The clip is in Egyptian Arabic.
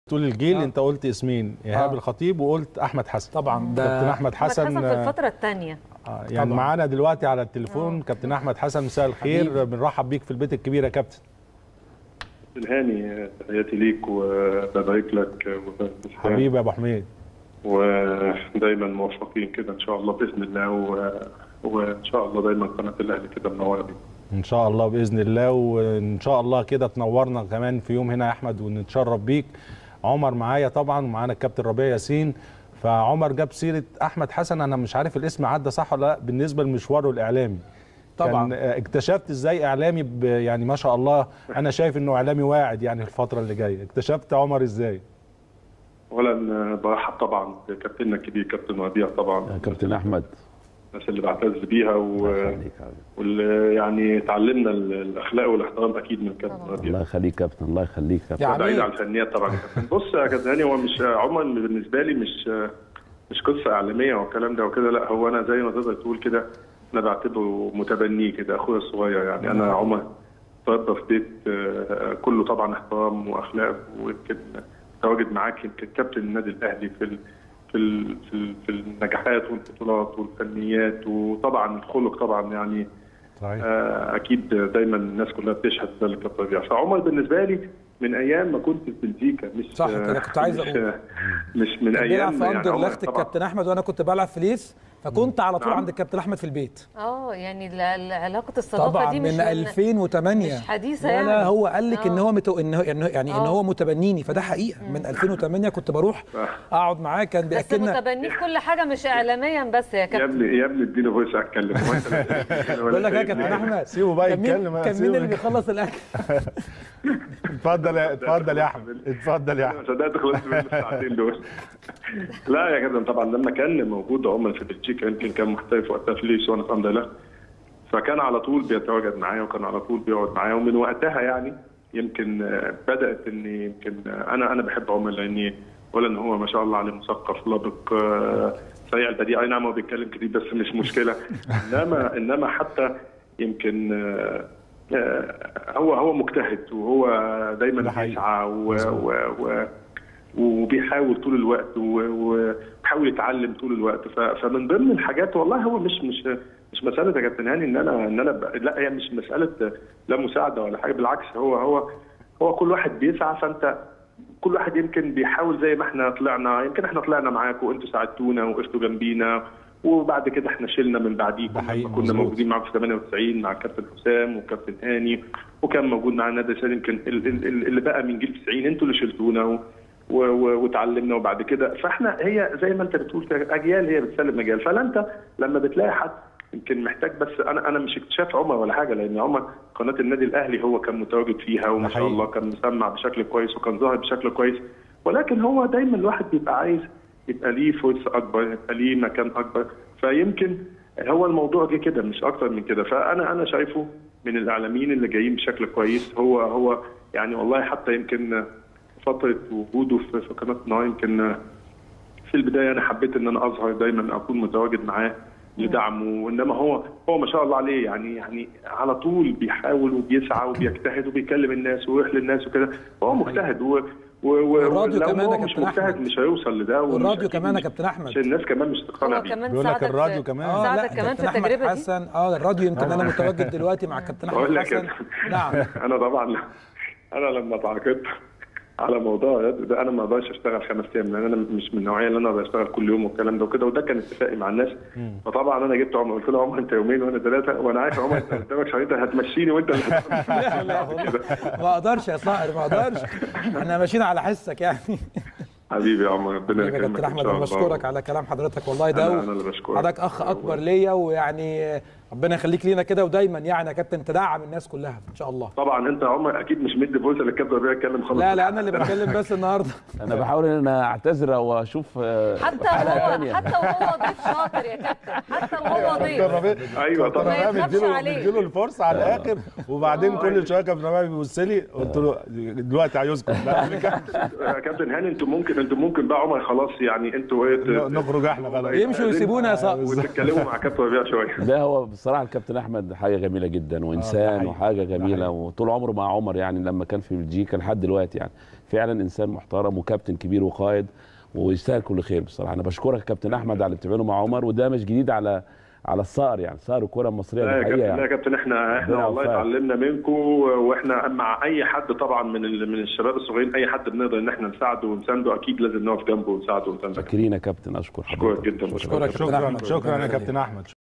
طول الجيل آه. انت قلت اسمين ايهاب آه. الخطيب وقلت احمد حسن طبعا كابتن ده احمد احمد حسن حسن في الفتره الثانيه آه، يعني طبعاً. معانا دلوقتي على التليفون كابتن احمد حسن مساء الخير حبيبي. بنرحب بيك في البيت الكبير يا كابتن الهاني تحياتي ليك وببارك لك وبالإسلام. حبيبي يا ابو حميد ودايما موفقين كده ان شاء الله باذن الله و... وان شاء الله دايما قناه الاهلي كده منوره بيك ان شاء الله باذن الله وان شاء الله كده تنورنا كمان في يوم هنا يا احمد ونتشرف بيك عمر معايا طبعا ومعانا الكابتن ربيع ياسين فعمر جاب سيره احمد حسن انا مش عارف الاسم عدى صح ولا لا بالنسبه لمشواره الاعلامي طبعاً. كان آه، اكتشفت ازاي اعلامي ب- يعني ما شاء الله انا شايف انه اعلامي واعد يعني في الفتره اللي جايه اكتشفت عمر ازاي اولا برحب طبعا بكابتننا الكبير كابتن وديع طبعا يا كابتن احمد الناس اللي بعتز بيها و... الله يخليك يا حبيبي. واللي يعني تعلمنا ال- الاخلاق والاحترام اكيد من كابتن طبعاً. وديع الله يخليك كابتن الله يخليك كابتن يا بعيد عميد عن الفنيات طبعا يا كابتن بص يا كابتن هاني هو مش عمر بالنسبه لي مش مش قصه اعلاميه والكلام ده وكده لا هو انا زي ما تقدر تقول كده انا بعتبره متبنيه كده اخويا الصغير يعني انا عمر اتربى في بيت آه، كله طبعا احترام واخلاق ويمكن تواجد معاك يمكن كابتن النادي الاهلي في ال في ال في, ال في النجاحات والبطولات والفنيات وطبعا الخلق طبعا يعني صحيح آه، اكيد دايما الناس كلها بتشهد ده لكابتن ربيع فعمر بالنسبه لي من ايام ما كنت في بلجيكا مش صح كده، كنت عايز مش- أقول. مش من كان بيلعب ايام في اندر عمر لخت طبعاً. الكابتن احمد وانا كنت بلعب في ليس فكنت على طول نعم. عند الكابتن احمد في البيت اه يعني ال- ال- علاقه الصداقه طبعا دي مش من 2008 مش حديثة لا لا يعني. هو قال لك ان آه. هو متو... ان هو يعني يعني ان آه. هو متبنيني فده حقيقه من 2008 كنت بروح اقعد معاه كان بس بياكلنا متبنيه في كل حاجه مش اعلاميا بس يا يا كابتن ابني يا ابني اديني فويس اتكلم هو أنت- بقول لك ايه يا كابتن احمد سيبه بقى كان مين- يتكلم بقى، كان مين سيبه. اللي بيخلص الاكل اتفضل يا اتفضل يا احمد اتفضل يا انا احمد صدقت خلصت من الساعتين دول لا يا كابتن طبعا لما كان موجود عمر في بلجيكا يمكن كان محترف وقتها في ليس وانا في اندلا فكان على طول بيتواجد معايا وكان على طول بيقعد معايا ومن وقتها يعني يمكن آه، بدات اني يمكن آه، انا انا بحب عمر لاني اولا ان هو ما شاء الله عليه مثقف لبق آه، سريع البديع اي نعم هو بيتكلم كتير بس مش مشكله انما انما حتى يمكن آه، آه، هو هو مجتهد وهو دايما ده حقيقي. بيسعى و, و, و وبيحاول طول الوقت و- وبيحاول يتعلم طول الوقت ف- فمن ضمن الحاجات والله هو مش مش مش مساله يا كابتن هاني ان انا ان انا ب... لا هي مش مساله لا مساعده ولا حاجه بالعكس هو هو هو كل واحد بيسعى فانت كل واحد يمكن بيحاول زي ما احنا طلعنا يمكن احنا طلعنا معاكم وانتوا ساعدتونا وقفتوا جنبينا وبعد كده احنا شلنا من بعديكم ده حقيقي، لما كنا مظبوط. موجودين معاكم في 98 مع الكابتن حسام والكابتن هاني وكان موجود معانا نادر سالم يمكن ال- ال- ال- اللي بقى من جيل 90 انتوا اللي شلتونا و... و... و... وتعلمنا وبعد كده فاحنا هي زي ما انت بتقول كده، اجيال هي بتسلم مجال فانت لما بتلاقي حد يمكن محتاج بس انا انا مش اكتشاف عمر ولا حاجه لان عمر قناه النادي الاهلي هو كان متواجد فيها وما ده شاء حقيقي. الله كان مسمع بشكل كويس وكان ظاهر بشكل كويس ولكن هو دايما الواحد بيبقى عايز يبقى ليه فرصه اكبر يبقى ليه مكان اكبر فيمكن هو الموضوع جه كده مش اكتر من كده فانا انا شايفه من الاعلاميين اللي جايين بشكل كويس هو هو يعني والله حتى يمكن فتره وجوده في في قناه نهار يمكن في البدايه انا حبيت ان انا اظهر دايما اكون متواجد معاه لدعمه وانما هو هو ما شاء الله عليه يعني يعني على طول بيحاول وبيسعى وبيجتهد وبيكلم الناس ويروح للناس وكده فهو مجتهد و و و والراديو لو كمان هو يا مش كابتن مجتهد أحمد. مش هيوصل لده ومش والراديو أكيد كمان يا مش- كابتن احمد عشان الناس كمان مش تقتنع هو بيه كمان بيقول لك ساعدك الراديو في- كمان. اه ساعدك لا كمان في كابتن احمد التجربه دي حسن اه الراديو يمكن انا متواجد دلوقتي مع الكابتن بقول احمد لك حسن كده. نعم انا طبعا انا لما تعاقدت على موضوع الرد ده انا ما اقدرش اشتغل خمس ايام لان انا مش من النوعيه اللي انا اقدر اشتغل كل يوم والكلام ده وكده وده كان اتفاقي مع الناس فطبعا انا جبت عمر قلت له عمر انت يومين وانا ثلاثه وانا عارف يا عمر انت قدامك شهرين هتمشيني وانت اللي لا لا والله ما اقدرش يا صائر ما اقدرش احنا ماشيين على حسك يعني حبيبي يا عمر ربنا حبيبي يا يكرمك كابتن إن احمد شاء انا الله. بشكرك على كلام حضرتك والله أنا- ده أنا اللي بشكرك. حضرتك اخ اكبر ليا ويعني ربنا يخليك لينا كده ودايما يعني يا كابتن تدعم الناس كلها ان شاء الله طبعا انت يا عمر اكيد مش مدي فرصه للكابتن ربيع يتكلم خالص لا لا انا اللي بتكلم بس النهارده انا بحاول ان انا اعتذر واشوف آه، حتى حلقه وهو ثانيه حتى وهو ضيف شاطر يا كابتن حتى وهو ضيف ايوه طبعا ما يخافش مديله عليه. مديله الفرصه على الاخر وبعدين كل شويه كابتن ربيع بيبص لي قلت له دلوقتي هيسكت لا يا كابتن هاني انتوا ممكن انتوا ممكن بقى عمر خلاص يعني انتوا ايه ت- نخرج احنا خلاص يمشوا ويسيبونا يا صقر وتتكلموا مع كابتن ربيع شويه ده هو الصراحه الكابتن احمد حاجه جميله جدا وانسان حقيقي. وحاجه ده جميله حقيقي. وطول عمره مع عمر يعني لما كان في بلجيكا لحد دلوقتي يعني فعلا انسان محترم وكابتن كبير وقائد ويستاهل كل خير بصراحه انا بشكرك يا كابتن احمد على اللي بتعمله مع عمر وده مش جديد على على الصقر يعني صقر الكره المصريه لا يا الحقيقه كابتن لا يا يعني كابتن احنا احنا ربنا والله يوفقك. اتعلمنا منكم واحنا مع اي حد طبعا من ال- من الشباب الصغيرين اي حد بنقدر ان احنا نساعده ونسانده اكيد لازم نقف جنبه ونساعده ونسانده شاكرين يا كابتن اشكر اشكرك حضرتك جدا أشكرك. كابتن شكرا أحمد. شكرا يا ربنا كابتن احمد